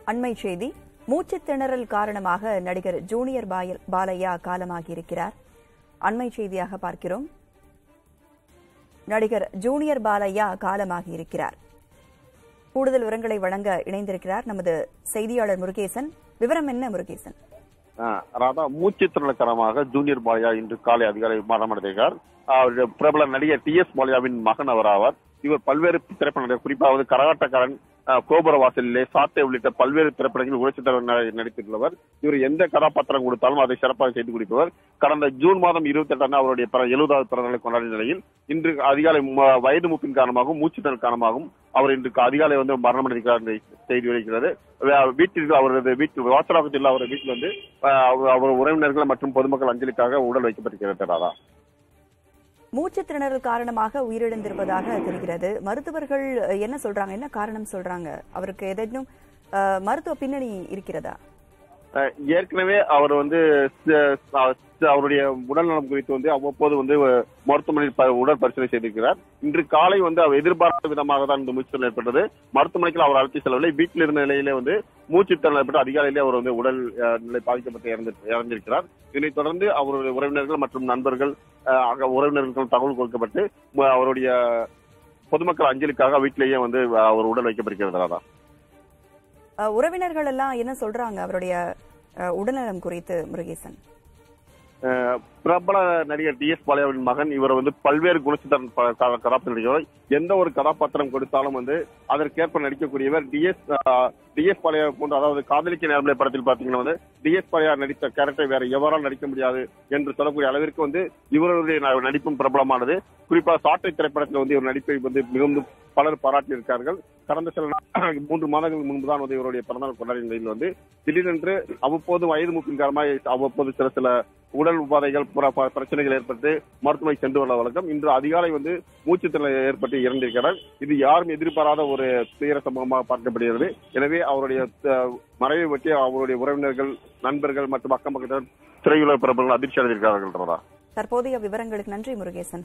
அண்மை செய்தி மூச்சுத் திணறல் காரணமாக நடிகர் ஜூனியர் பாய- பாலையா காலமாகியிருக்கிறார் அண்மை செய்தியாக பார்க்கிறோம் நடிகர் ஜூனியர் பாலையா காலமாகியிருக்கிறார் கூடுதல் விவரங்களை வழங்க இணைந்திருக்கிறார் நமது செய்தியாளர் முருகேசன் விவரம் என்ன முருகேசன் ஆஹ் ராதா மூச்சுத்திறல் காரணமாக ஜூனியர் பாலியா இன்று காலை அதிகாலை மரணமடைந்தார் அவருடைய பிரபல நடிகர் டி எஸ் பாலியாவின் மகன் அவர் ஆவார் இவர் பல்வேறு திரைப்பட நடிகர் குறிப்பாக வந்து கரகாட்டக்காரன் ஆஹ் கோபுர வாசலிலே சாத்தை உள்ளிட்ட பல்வேறு திரைப்படங்களில் உழைச்சித்தலைவர் ந- நடித்துள்ளவர் இவர் எந்த கதாபாத்திரம் கொடுத்தாலும் அதை சிறப்பாக செய்து கொடுப்பவர் கடந்த ஜூன் மாதம் இருபத்தி எட்டாம் அவருடைய பிற- எழுபதாவது பிறந்தநாளை கொண்டாடிய நிலையில் இன்று அதிகாலை ம- வயது மூப்பின் காரணமாகவும் மூச்சுத்திறல் காரணமாகவும் அவர் இன்று அதிகாலை வந்து மரணமடைகிறார் என்ற செய்தி வெளிக்கிறது வே- வீட்டிற்கு அவரது வீட்டு வாசலாக்கத்தில் அவரது வீட்டில் வந்து ஆஹ் அவர் அவர் உறவினர்கள் மற்றும் பொதுமக்கள் அஞ்சலிக்காக உடல் வைக்கப்பட்டிருக்கிறது ராதா மூச்சுத் திணறல் காரணமாக உயிரிழந்திருப்பதாக தெரிகிறது மருத்துவர்கள் என்ன சொல்றாங்க என்ன காரணம் சொல்றாங்க அவருக்கு ஏதேனும் அஹ், மருத்துவ பின்னணி இருக்கிறதா அஹ் ஏற்கனவே அவர் வந்து ச- ச- அவருடைய உடல்நலம் குறித்து வந்து அவ்வப்போது வந்து அஹ், மருத்துவமனையில் ப- உடல் பரிசோதனை செய்திருக்கிறார் இன்று காலை வந்து அவர் எதிர்பார்த்த விதமாக தான் இந்த மூச்சுத்தல் ஏற்பட்டது மருத்துவமனைக்கு அவர் அழைத்து செல்லவில்லை வீட்டில் இருந்த நிலையிலே வந்து மூச்சுத்தல் ஏற்பட்டு அதிகாலையிலே அவர் வந்து உடல் அஹ், நிலை பாதிக்கப்பட்டு இறந்து இறந்திருக்கிறார் இதனைத் தொடர்ந்து அவருடைய உறவினர்கள் மற்றும் நண்பர்கள் அஹ், அங்க உறவினர்கள் தகவல் கொடுக்கப்பட்டு ம- அவருடைய பொதுமக்கள் அஞ்சலிக்காக வீட்டிலேயே வந்து அஹ், அவர் உடல் வைக்கப்பட்டிருக்கிறது ராதா அஹ், உறவினர்கள் எல்லாம் என்ன சொல்றாங்க அவருடைய அஹ், உடல்நலம் குறித்து முருகேசன் அஹ் பிரபல நடிகர் டி எஸ் பாலியாவின் மகன் இவர் வந்து பல்வேறு குணச்சித்திரன் ப- க- கதாபாத்திரம் நடிக்கிறவர் எந்த ஒரு கதாபாத்திரம் கொடுத்தாலும் வந்து அதற்கேற்ப நடிக்கக்கூடியவர் T S T S Balaiah போன்ற அதாவது காதலிக்க நேரமலை படத்தில் பாத்தீங்கன்னா வந்து டி எஸ் பாலியா நடித்த கேரக்டர் வேற எவரால் நடிக்க முடியாது என்று சொல்லக்கூடிய அளவிற்கு வந்து இவருடைய ந- நடிப்பும் பிரபலமானது குறிப்பாக சாட்டை திரைப்படத்தில் வந்து இவர் நடிப்பை வந்து மிகுந்து பலர் பாராட்டியிருக்கார்கள் கடந்த சில நா- மூன்று மாதங்களுக்கு முன்பு தான் வந்து இவருடைய பிறந்தநாள் கொண்டாடிய நிலையில் வந்து திடீரென்று அவ்வப்போது வயது மூப்பின் காரணமாக அவ்வப்போது சில சில உடல் உபாதைகள் புற- ப- பிரச்சனைகள் ஏற்பட்டு மருத்துவமனை சென்று வர வழக்கம் இன்று அதிகாலை வந்து மூச்சுத்திறல் ஏற்பட்டு இறந்திருக்கிறார் இது யாரும் எதிர்பாராத ஒரு துயர சம்பவமாக பார்க்கப்படுகிறது எனவே அவருடைய அஹ், மறைவை பற்றி அவருடைய உறவினர்கள் நண்பர்கள் மற்றும் அக்கம் பக்கத்தில் திரையுலக பிரபலங்கள் அதிர்ச்சி அடைந்திருக்கிறார்கள் ராதா. தற்போதைய விவரங்களுக்கு நன்றி முருகேசன்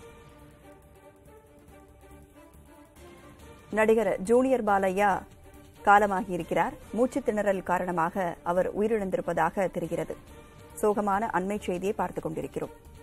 நடிகர் ஜூனியர் பாலையா காலமாகியிருக்கிறார் மூச்சுத் திணறல் காரணமாக அவர் உயிரிழந்திருப்பதாக தெரிகிறது சோகமான அண்மை செய்தியை பார்த்துக் கொண்டிருக்கிறோம்